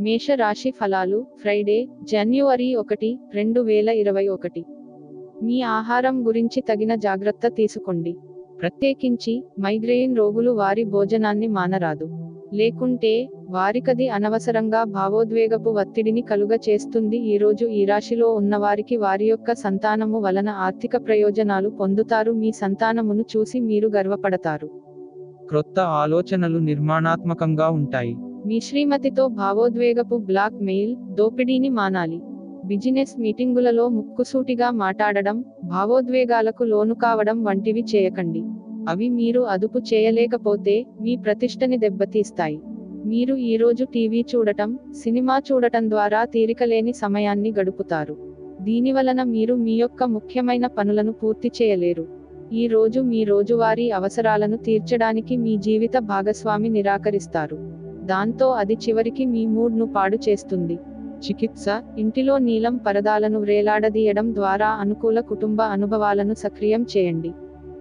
మేష రాశి ఫలాలు ఫ్రైడే జనవరి ఒకటి రెండు వేల ఇరవై ఒకటి మీ ఆహారం గురించి తగిన జాగ్రత్త తీసుకోండి ప్రత్యేకించి మైగ్రేన్ రోగులు వారి భోజనాన్ని మానరాదు లేకుంటే వారికది అనవసరంగా భావోద్వేగపు ఒత్తిడిని కలుగ చేస్తుంది ఈరోజు ఈ రాశిలో ఉన్నవారికి వారి యొక్క సంతానము వలన ఆర్థిక ప్రయోజనాలు పొందుతారు మీ సంతానమును చూసి మీరు గర్వపడతారు క్రొత్త ఆలోచనలు నిర్మాణాత్మకంగా ఉంటాయి మీ శ్రీమతితో భావోద్వేగపు బ్లాక్ మెయిల్ దోపిడీని మానాలి బిజినెస్ మీటింగులలో ముక్కుసూటిగా మాట్లాడడం భావోద్వేగాలకు లోను కావడం వంటివి చేయకండి అవి మీరు అదుపు చేయలేకపోతే మీ ప్రతిష్టని దెబ్బతీస్తాయి మీరు ఈరోజు టీవీ చూడటం సినిమా చూడటం ద్వారా తీరికలేని సమయాన్ని గడుపుతారు దీనివలన మీరు మీ యొక్క ముఖ్యమైన పనులను పూర్తి చేయలేరు ఈ రోజు మీ రోజువారీ అవసరాలను తీర్చడానికి మీ జీవిత భాగస్వామి నిరాకరిస్తారు దాంతో అది చివరికి మీ మూడ్ను పాడు చేస్తుంది చికిత్స ఇంటిలో నీలం పరదాలను వ్రేలాడదీయడం ద్వారా అనుకూల కుటుంబ అనుభవాలను సక్రియం చేయండి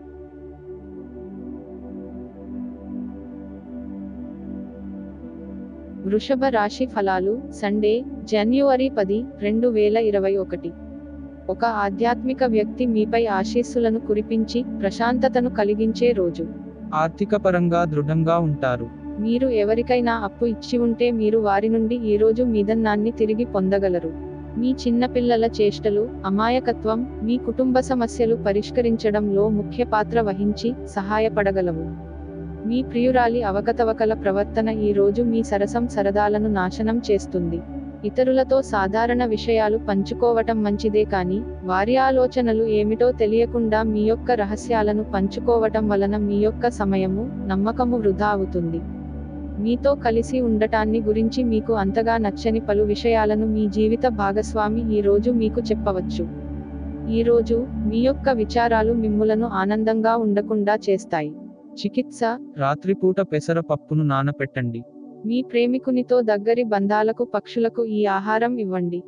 వృషభ రాశి ఫలాలు సండే జనవరి పది రెండు వేల ఇరవై ఒకటి ఒక ఆధ్యాత్మిక వ్యక్తి మీపై ఆశీస్సులను కురిపించి ప్రశాంతతను కలిగించే రోజు ఆర్థికపరంగా దృఢంగా ఉంటారు మీరు ఎవరికైనా అప్పు ఇచ్చి ఉంటే మీరు వారి నుండి ఈ రోజు మీదన్నాన్ని తిరిగి పొందగలరు మీ చిన్నపిల్లల చేష్టలు అమాయకత్వం మీ కుటుంబ సమస్యలు పరిష్కరించడంలో ముఖ్య పాత్ర వహించి సహాయపడగలవు మీ ప్రియురాలి అవకతవకల ప్రవర్తన ఈ రోజు మీ సరసం సరదాలను నాశనం చేస్తుంది ఇతరులతో సాధారణ విషయాలు పంచుకోవటం మంచిదే కానీ వారి ఆలోచనలు ఏమిటో తెలియకుండా మీ యొక్క రహస్యాలను పంచుకోవటం వలన మీ యొక్క సమయము నమ్మకము వృధా అవుతుంది మీతో కలిసి ఉండటాన్ని గురించి మీకు అంతగా నచ్చని పలు విషయాలను మీ జీవిత భాగస్వామి ఈ రోజు మీకు చెప్పవచ్చు ఈ రోజు మీ యొక్క విచారాలు మిమ్ములను ఆనందంగా ఉండకుండా చేస్తాయి చికిత్స రాత్రిపూట పెసర పప్పును నానపెట్టండి మీ ప్రేమికునితో దగ్గరి బంధాలకు పక్షులకు ఈ ఆహారం ఇవ్వండి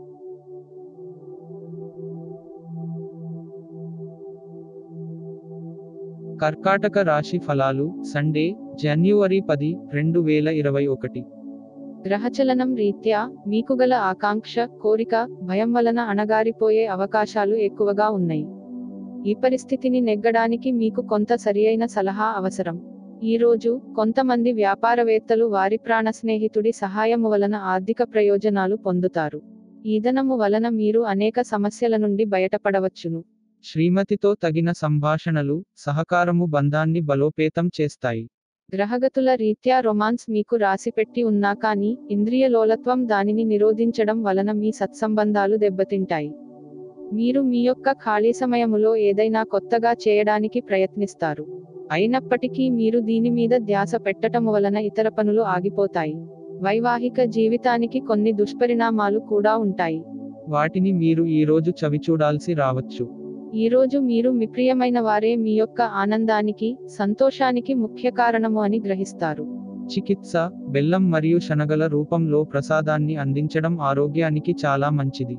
కర్కాటక రాశి ఫలాలు సండే జనవరి పది రెండు వేల ఇరవై ఒకటి గ్రహచలనం రీత్యా మీకు గల ఆకాంక్ష కోరిక భయం వలన అణగారిపోయే అవకాశాలు ఎక్కువగా ఉన్నాయి ఈ పరిస్థితిని నెగ్గడానికి మీకు కొంత సరియైన సలహా అవసరం ఈ రోజు కొంతమంది వ్యాపారవేత్తలు వారి ప్రాణ స్నేహితుడి సహాయము వలన ఆర్థిక ప్రయోజనాలు పొందుతారు ఈధనము వలన మీరు అనేక సమస్యల నుండి బయటపడవచ్చును శ్రీమతితో తగిన సంభాషణలు సహకారము బంధాన్ని బలోపేతం చేస్తాయి గ్రహగతుల రీత్యా రొమాన్స్ మీకు రాసిపెట్టి ఉన్నా కానీ ఇంద్రియ లోలత్వం దానిని నిరోధించడం వలన మీ సత్సంబంధాలు దెబ్బతింటాయి మీరు మీ యొక్క ఖాళీ సమయములో ఏదైనా కొత్తగా చేయడానికి ప్రయత్నిస్తారు అయినప్పటికీ మీరు దీని మీద ధ్యాస పెట్టటము వలన ఇతర పనులు ఆగిపోతాయి వైవాహిక జీవితానికి కొన్ని దుష్పరిణామాలు కూడా ఉంటాయి వాటిని మీరు ఈ రోజు చవిచూడాల్సి రావచ్చు ఈ రోజు మీరు మీ ప్రియమైన వారే మీ యొక్క ఆనందానికి సంతోషానికి ముఖ్య కారణము అని గ్రహిస్తారు చికిత్స బెల్లం మరియు శనగల రూపంలో ప్రసాదాన్ని అందించడం ఆరోగ్యానికి చాలా మంచిది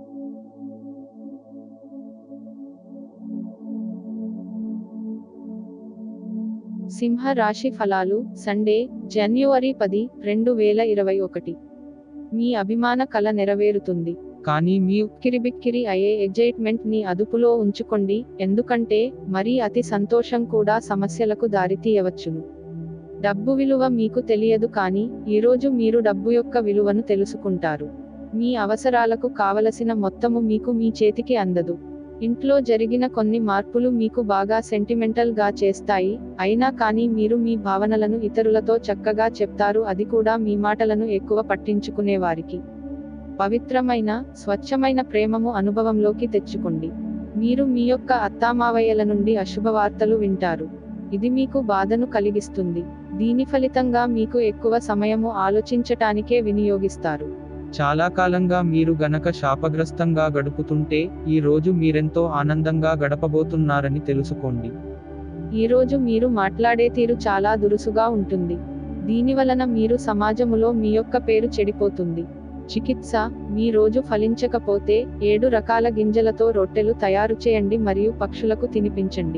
సింహ రాశి ఫలాలు సండే జనవరి పది రెండు వేల ఇరవై ఒకటి మీ అభిమాన కల నెరవేరుతుంది కానీ మీ కిరిబిక్కిరి అయ్యే ఎగ్జైట్మెంట్ ని అదుపులో ఉంచుకోండి ఎందుకంటే మరీ అతి సంతోషం కూడా సమస్యలకు దారితీయవచ్చును డబ్బు విలువ మీకు తెలియదు కానీ ఈరోజు మీరు డబ్బు యొక్క విలువను తెలుసుకుంటారు మీ అవసరాలకు కావలసిన మొత్తము మీకు మీ చేతికి అందదు ఇంట్లో జరిగిన కొన్ని మార్పులు మీకు బాగా సెంటిమెంటల్ గా చేస్తాయి అయినా కానీ మీరు మీ భావనలను ఇతరులతో చక్కగా చెప్తారు అది కూడా మీ మాటలను ఎక్కువ పట్టించుకునేవారికి పవిత్రమైన స్వచ్ఛమైన ప్రేమము అనుభవంలోకి తెచ్చుకోండి మీరు మీ యొక్క అత్తామావయ్యల నుండి అశుభవార్తలు వింటారు ఇది మీకు బాధను కలిగిస్తుంది దీని ఫలితంగా మీకు ఎక్కువ సమయము ఆలోచించటానికే వినియోగిస్తారు చాలా కాలంగా మీరు గనక శాపగ్రస్తంగా గడుపుతుంటే ఈ రోజు మీరెంతో ఆనందంగా గడపబోతున్నారని తెలుసుకోండి ఈ రోజు మీరు మాట్లాడే తీరు చాలా దురుసుగా ఉంటుంది దీనివలన మీరు సమాజములో మీ యొక్క పేరు చెడిపోతుంది చికిత్స మీ రోజు ఫలించకపోతే ఏడు రకాల గింజలతో రొట్టెలు తయారు చేయండి మరియు పక్షులకు తినిపించండి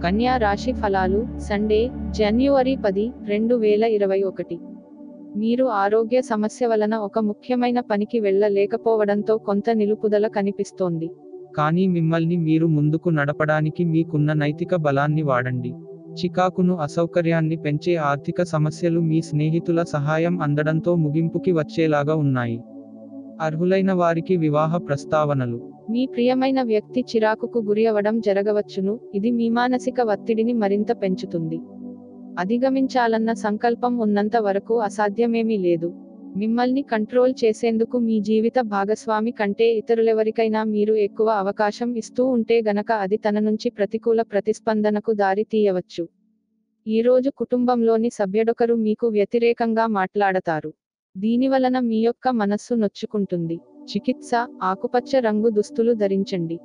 కన్యా రాశి ఫలాలు సండే జనవరి పది రెండు వేల ఇరవై ఒకటి మీరు ఆరోగ్య సమస్య వలన ఒక ముఖ్యమైన పనికి వెళ్ళలేకపోవడంతో కొంత నిలుపుదల కనిపిస్తోంది కానీ మిమ్మల్ని మీరు ముందుకు నడపడానికి మీకున్న నైతిక బలాన్ని వాడండి చికాకును అసౌకర్యాన్ని పెంచే ఆర్థిక సమస్యలు మీ స్నేహితుల సహాయం అందడంతో ముగింపుకి వచ్చేలాగా ఉన్నాయి అర్హులైన వారికి వివాహ ప్రస్తావనలు మీ ప్రియమైన వ్యక్తి చిరాకుకు గురి అవ్వడం జరగవచ్చును ఇది మీ మానసిక ఒత్తిడిని మరింత పెంచుతుంది అధిగమించాలన్న సంకల్పం ఉన్నంత వరకు అసాధ్యమేమీ లేదు మిమ్మల్ని కంట్రోల్ చేసేందుకు మీ జీవిత భాగస్వామి కంటే ఇతరులెవరికైనా మీరు ఎక్కువ అవకాశం ఇస్తూ ఉంటే గనక అది తన నుంచి ప్రతికూల ప్రతిస్పందనకు దారి తీయవచ్చు ఈరోజు కుటుంబంలోని సభ్యుడొకరు మీకు వ్యతిరేకంగా మాట్లాడతారు దీనివలన మీ యొక్క మనస్సు నొచ్చుకుంటుంది చికిత్స ఆకుపచ్చ రంగు దుస్తులు ధరించండి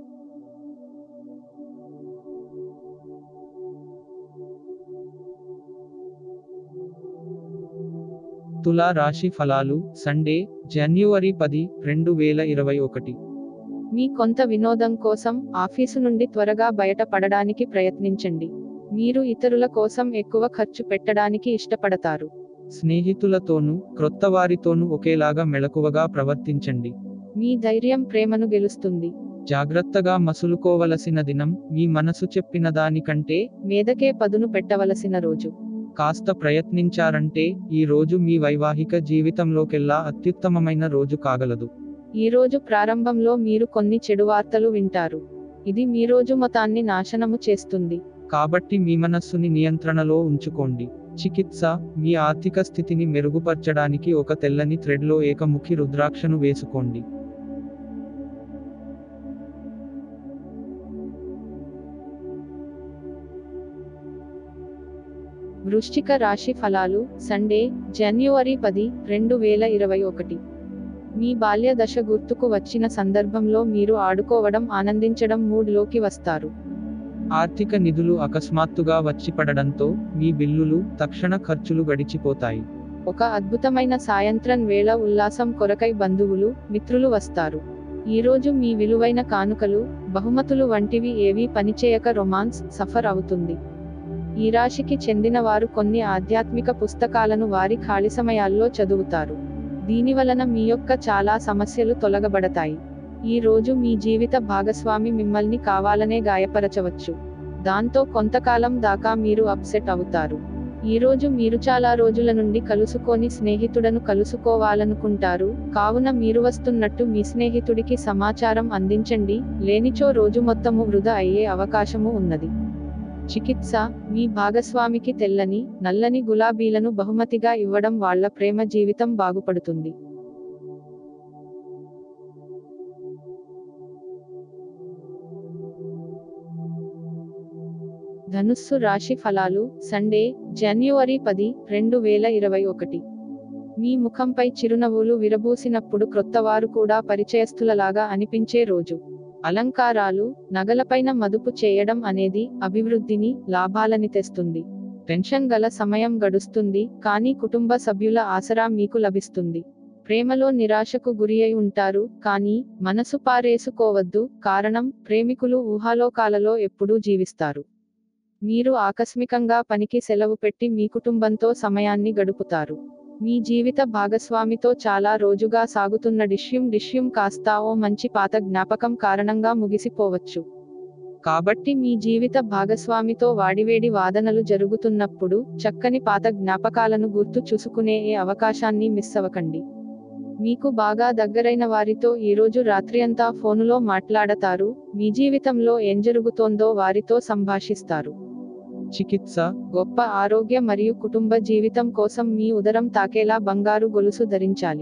తులా రాశి ఫలాలు సండే జనవరి పది రెండు వేల ఇరవై ఒకటి మీ కొంత వినోదం కోసం ఆఫీసు నుండి త్వరగా బయట పడడానికి ప్రయత్నించండి మీరు ఇతరుల కోసం ఎక్కువ ఖర్చు పెట్టడానికి ఇష్టపడతారు స్నేహితులతోనూ క్రొత్త వారితోనూ ఒకేలాగా మెళకువగా ప్రవర్తించండి మీ ధైర్యం ప్రేమను గెలుస్తుంది జాగ్రత్తగా మసులుకోవలసిన దినం మీ మనసు చెప్పిన దానికంటే మేదకే పదును పెట్టవలసిన రోజు కాస్త ప్రయత్నించారంటే ఈ రోజు మీ వైవాహిక జీవితంలోకెల్లా అత్యుత్తమమైన రోజు కాగలదు ఈ రోజు ప్రారంభంలో మీరు కొన్ని చెడు వార్తలు వింటారు ఇది మీ రోజు మతాన్ని నాశనము చేస్తుంది కాబట్టి మీ మనస్సుని నియంత్రణలో ఉంచుకోండి చికిత్స మీ ఆర్థిక స్థితిని మెరుగుపరచడానికి ఒక తెల్లని థ్రెడ్లో ఏకముఖి రుద్రాక్షను వేసుకోండి వృశ్చిక రాశి ఫలాలు సండే జనవరి పది రెండు వేల ఇరవై ఒకటి మీ బాల్య దశ గుర్తుకు వచ్చిన సందర్భంలో మీరు ఆడుకోవడం ఆనందించడం మూడ్లోకి వస్తారు ఆర్థిక నిధులు అకస్మాత్తుగా వచ్చిపడడంతో మీ బిల్లులు తక్షణ ఖర్చులు గడిచిపోతాయి ఒక అద్భుతమైన సాయంత్రం వేళ ఉల్లాసం కొరకై బంధువులు మిత్రులు వస్తారు ఈరోజు మీ విలువైన కానుకలు బహుమతులు వంటివి ఏవీ పనిచేయక రొమాన్స్ సఫర్ అవుతుంది ఈ రాశికి చెందిన వారు కొన్ని ఆధ్యాత్మిక పుస్తకాలను వారి ఖాళీ సమయాల్లో చదువుతారు దీనివలన మీ యొక్క చాలా సమస్యలు తొలగబడతాయి ఈ రోజు మీ జీవిత భాగస్వామి మిమ్మల్ని కావాలనే గాయపరచవచ్చు దాంతో కొంతకాలం దాకా మీరు అప్సెట్ అవుతారు ఈ రోజు మీరు చాలా రోజుల నుండి కలుసుకొని స్నేహితుడను కలుసుకోవాలనుకుంటారు కావున మీరు వస్తున్నట్టు మీ స్నేహితుడికి సమాచారం అందించండి లేనిచో రోజు మొత్తము వృధా అయ్యే అవకాశము ఉన్నది చికిత్స మీ భాగస్వామికి తెల్లని నల్లని గులాబీలను బహుమతిగా ఇవ్వడం వాళ్ళ ప్రేమ జీవితం బాగుపడుతుంది ధనుస్సు రాశి ఫలాలు సండే జనవరి పది రెండు వేల ఇరవై ఒకటి మీ ముఖంపై చిరునవ్వులు విరబూసినప్పుడు క్రొత్తవారు కూడా పరిచయస్తులలాగా అనిపించే రోజు అలంకారాలు నగలపైన మదుపు చేయడం అనేది అభివృద్ధిని లాభాలని తెస్తుంది టెన్షన్ గల సమయం గడుస్తుంది కానీ కుటుంబ సభ్యుల ఆసరా మీకు లభిస్తుంది ప్రేమలో నిరాశకు గురి అయి ఉంటారు కానీ మనసు పారేసుకోవద్దు కారణం ప్రేమికులు ఊహాలోకాలలో ఎప్పుడూ జీవిస్తారు మీరు ఆకస్మికంగా పనికి సెలవు పెట్టి మీ కుటుంబంతో సమయాన్ని గడుపుతారు మీ జీవిత భాగస్వామితో చాలా రోజుగా సాగుతున్న డిష్యూం డిష్యూం కాస్తా ఓ మంచి పాత జ్ఞాపకం కారణంగా ముగిసిపోవచ్చు కాబట్టి మీ జీవిత భాగస్వామితో వాడివేడి వాదనలు జరుగుతున్నప్పుడు చక్కని పాత జ్ఞాపకాలను గుర్తు చూసుకునే ఏ అవకాశాన్ని మిస్ అవ్వకండి మీకు బాగా దగ్గరైన వారితో ఈరోజు రాత్రియంతా ఫోనులో మాట్లాడతారు మీ జీవితంలో ఏం జరుగుతోందో వారితో సంభాషిస్తారు చికిత్స గొప్ప ఆరోగ్య మరియు కుటుంబ జీవితం కోసం మీ ఉదరం తాకేలా బంగారు గొలుసు ధరించాలి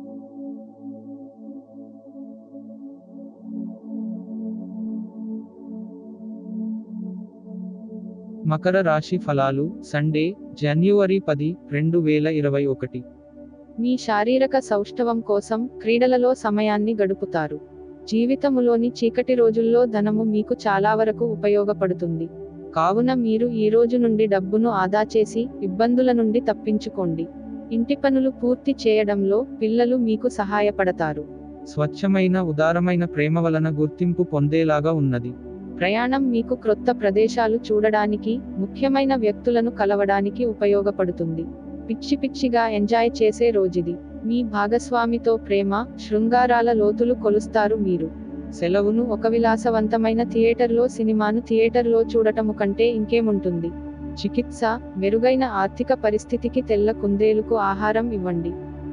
మకర రాశి ఫలాలు సండే జనవరి పది రెండు వేల ఇరవై ఒకటి మీ శారీరక సౌష్ఠవం కోసం క్రీడలలో సమయాన్ని గడుపుతారు జీవితములోని చీకటి రోజుల్లో ధనము మీకు చాలా వరకు ఉపయోగపడుతుంది కావున మీరు ఈ రోజు నుండి డబ్బును ఆదా చేసి ఇబ్బందుల నుండి తప్పించుకోండి ఇంటి పనులు పూర్తి చేయడంలో పిల్లలు మీకు సహాయపడతారు స్వచ్ఛమైన ఉదారమైన ప్రేమ వలన గుర్తింపు పొందేలాగా ఉన్నది ప్రయాణం మీకు క్రొత్త ప్రదేశాలు చూడడానికి ముఖ్యమైన వ్యక్తులను కలవడానికి ఉపయోగపడుతుంది పిచ్చి పిచ్చిగా ఎంజాయ్ చేసే రోజుది మీ భాగస్వామితో ప్రేమ శృంగారాల లోతులు కొలుస్తారు మీరు సెలవును ఒక విలాసవంతమైన థియేటర్లో సినిమాను థియేటర్లో చూడటము కంటే ఇంకేముంటుంది చికిత్స మెరుగైన ఆర్థిక పరిస్థితికి తెల్ల కుందేలుకు ఆహారం ఇవ్వండి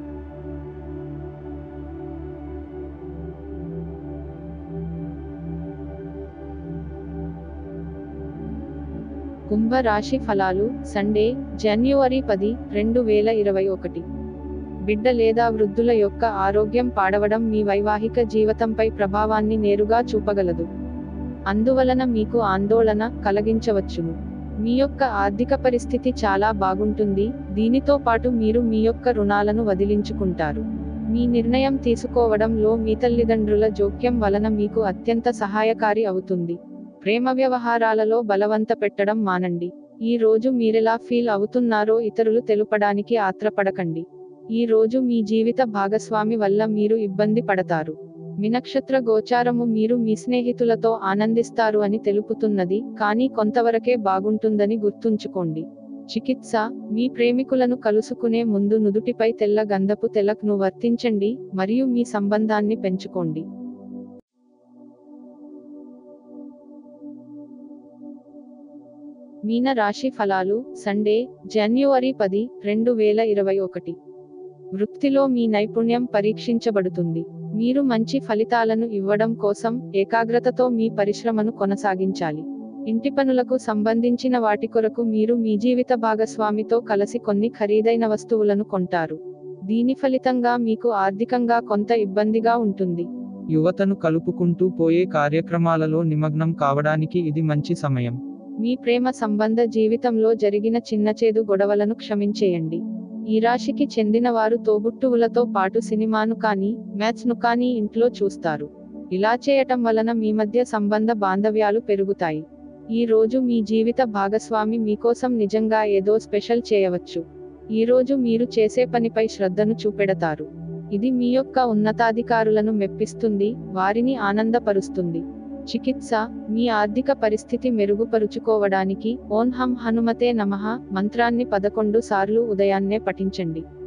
కుంభ రాశి ఫలాలు సండే జనవరి పది రెండు వేల ఇరవై ఒకటి బిడ్డ లేదా వృద్ధుల యొక్క ఆరోగ్యం పాడవడం మీ వైవాహిక జీవితంపై ప్రభావాన్ని నేరుగా చూపగలదు అందువలన మీకు ఆందోళన కలిగించవచ్చును మీ యొక్క ఆర్థిక పరిస్థితి చాలా బాగుంటుంది దీనితో పాటు మీరు మీ యొక్క రుణాలను వదిలించుకుంటారు మీ నిర్ణయం తీసుకోవడంలో మీ తల్లిదండ్రుల జోక్యం వలన మీకు అత్యంత సహాయకారి అవుతుంది ప్రేమ వ్యవహారాలలో బలవంత పెట్టడం మానండి ఈ రోజు మీరెలా ఫీల్ అవుతున్నారో ఇతరులు తెలుపడానికి ఆత్రపడకండి ఈ రోజు మీ జీవిత భాగస్వామి వల్ల మీరు ఇబ్బంది పడతారు మీ నక్షత్ర గోచారము మీరు మీ స్నేహితులతో ఆనందిస్తారు అని తెలుపుతున్నది కానీ కొంతవరకే బాగుంటుందని గుర్తుంచుకోండి చికిత్స మీ ప్రేమికులను కలుసుకునే ముందు నుదుటిపై తెల్ల గంధపు తెలక్ను వర్తించండి మరియు మీ సంబంధాన్ని పెంచుకోండి మీన రాశి ఫలాలు సండే జనవరి పది రెండు వేల ఇరవై ఒకటి వృత్తిలో మీ నైపుణ్యం పరీక్షించబడుతుంది మీరు మంచి ఫలితాలను ఇవ్వడం కోసం ఏకాగ్రతతో మీ పరిశ్రమను కొనసాగించాలి ఇంటి పనులకు సంబంధించిన వాటి కొరకు మీరు మీ జీవిత భాగస్వామితో కలిసి కొన్ని ఖరీదైన వస్తువులను కొంటారు దీని ఫలితంగా మీకు ఆర్థికంగా కొంత ఇబ్బందిగా ఉంటుంది యువతను కలుపుకుంటూ పోయే కార్యక్రమాలలో నిమగ్నం కావడానికి ఇది మంచి సమయం మీ ప్రేమ సంబంధ జీవితంలో జరిగిన చిన్నచేదు గొడవలను క్షమించేయండి ఈ రాశికి చెందిన వారు తోబుట్టువులతో పాటు సినిమాను కానీ మ్యాచ్ను కానీ ఇంట్లో చూస్తారు ఇలా చేయటం వలన మీ మధ్య సంబంధ బాంధవ్యాలు పెరుగుతాయి ఈ రోజు మీ జీవిత భాగస్వామి మీకోసం నిజంగా ఏదో స్పెషల్ చేయవచ్చు ఈ రోజు మీరు చేసే పనిపై శ్రద్ధను చూపెడతారు ఇది మీ యొక్క ఉన్నతాధికారులను మెప్పిస్తుంది వారిని ఆనందపరుస్తుంది చికిత్స మీ ఆర్థిక పరిస్థితి మెరుగుపరుచుకోవడానికి ఓం హం హనుమతే నమః మంత్రాన్ని పదకొండు సార్లు ఉదయాన్నే పఠించండి